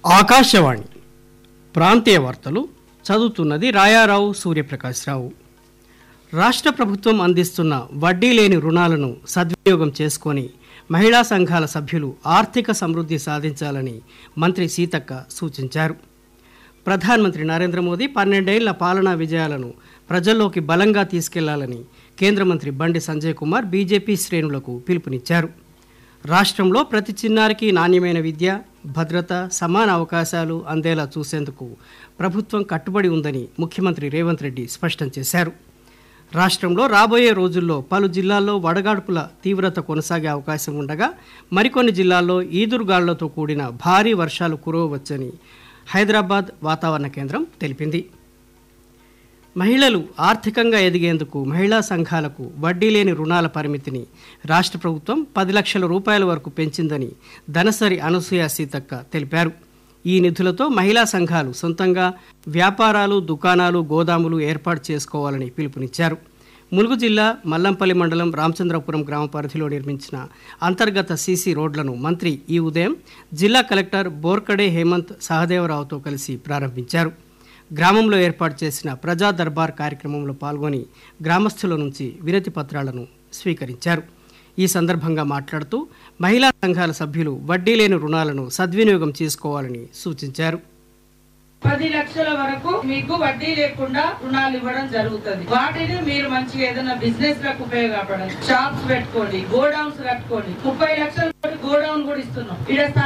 ఆకాశవాణి ప్రాంతీయ వార్తలు చదువుతున్నది రాయారావు సూర్యప్రకాశ్రావు రాష్ట్ర ప్రభుత్వం అందిస్తున్న వడ్డీ లేని రుణాలను సద్వినియోగం చేసుకొని మహిళా సంఘాల సభ్యులు ఆర్థిక సమృద్ధి సాధించాలని మంత్రి సీతక్క సూచించారు ప్రధానమంత్రి నరేంద్ర మోదీ పన్నెండేళ్ల పాలనా విజయాలను ప్రజల్లోకి బలంగా తీసుకెళ్లాలని కేంద్ర మంత్రి బండి సంజయ్ కుమార్ బీజేపీ శ్రేణులకు పిలుపునిచ్చారు రాష్ట్రంలో ప్రతి చిన్నారికి నాణ్యమైన విద్య భద్రత సమాన అవకాశాలు అందేలా చూసేందుకు ప్రభుత్వం కట్టుబడి ఉందని ముఖ్యమంత్రి రేవంత్ రెడ్డి స్పష్టం చేశారు రాష్ట్రంలో రాబోయే రోజుల్లో పలు జిల్లాల్లో వడగాడ్పుల తీవ్రత కొనసాగే అవకాశం ఉండగా మరికొన్ని జిల్లాల్లో ఈదురుగాళ్లతో కూడిన భారీ వర్షాలు కురవవచ్చని హైదరాబాద్ వాతావరణ కేంద్రం తెలిపింది మహిళలు ఆర్థికంగా ఎదిగేందుకు మహిళా సంఘాలకు వడ్డీ లేని రుణాల పరిమితిని రాష్ట్ర ప్రభుత్వం పది లక్షల రూపాయల వరకు పెంచిందని ధనసరి అనసూయ సీతక్క తెలిపారు ఈ నిధులతో మహిళా సంఘాలు సొంతంగా వ్యాపారాలు దుకాణాలు గోదాములు ఏర్పాటు చేసుకోవాలని పిలుపునిచ్చారు ములుగు జిల్లా మల్లంపల్లి మండలం రామచంద్రపురం గ్రామ పరిధిలో నిర్మించిన అంతర్గత సీసీ రోడ్లను మంత్రి ఈ ఉదయం జిల్లా కలెక్టర్ బోర్కడే హేమంత్ సహదేవరావుతో కలిసి ప్రారంభించారు గ్రామంలో ఏర్పాటు చేసిన ప్రజా దర్బార్ కార్యక్రమంలో పాల్గొని గ్రామస్తుల నుంచి వినతి పత్రాలను స్వీకరించారు ఈ సందర్భంగా మాట్లాడుతూ మహిళా సంఘాల సభ్యులు వడ్డీ లేని రుణాలను సద్వినియోగం చేసుకోవాలని సూచించారు పది లక్షల వరకు మీకు వడ్డీ లేకుండా రుణాలు ఇవ్వడం జరుగుతుంది వాటిని మీరు మంచిగా ఏదైనా బిజినెస్ లకు ఉపయోగపడండి షాప్స్ పెట్టుకోండి గోడౌన్స్ కట్టుకోండి ముప్పై లక్షల గోడౌన్ కూడా ఇస్తున్నాం ఇక్కడ